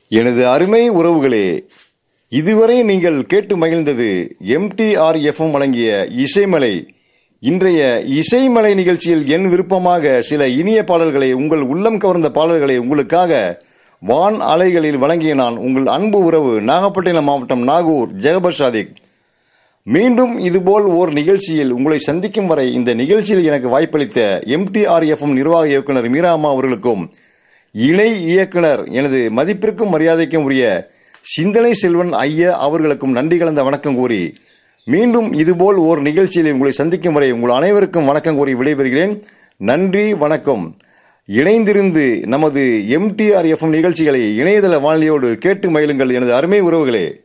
எனது அருமை உறவுகளே இதுவரை நீங்கள் கேட்டு மகிழ்ந்தது எம்டிஆர் எஃப்எம் வழங்கிய இசைமலை இன்றைய இசைமலை நிகழ்ச்சியில் என் விருப்பமாக சில இனிய பாடல்களை உங்கள் உள்ளம் கவர்ந்த பாடல்களை உங்களுக்காக வான் அலைகளில் வழங்கிய நான் உங்கள் அன்பு உறவு நாகப்பட்டினம் மாவட்டம் நாகூர் ஜெகபர் சாதிக் மீண்டும் இதுபோல் ஓர் நிகழ்ச்சியில் உங்களை சந்திக்கும் வரை இந்த நிகழ்ச்சியில் எனக்கு வாய்ப்பளித்த எம்டிஆர்எஃப்எம் நிர்வாக இயக்குனர் மீராமா அவர்களுக்கும் இணை இயக்குனர் எனது மதிப்பிற்கும் மரியாதைக்கும் உரிய சிந்தனை செல்வன் ஐயா அவர்களுக்கும் நன்றி கலந்த வணக்கம் கூறி மீண்டும் இதுபோல் ஓர் நிகழ்ச்சியில் உங்களை சந்திக்கும் வரை உங்கள் அனைவருக்கும் வணக்கம் கூறி விடைபெறுகிறேன் நன்றி வணக்கம் இணைந்திருந்து நமது எம்டிஆர் எஃப்எம் நிகழ்ச்சிகளை இணையதள வானொலியோடு கேட்டு மகிழுங்கள் எனது அருமை உறவுகளே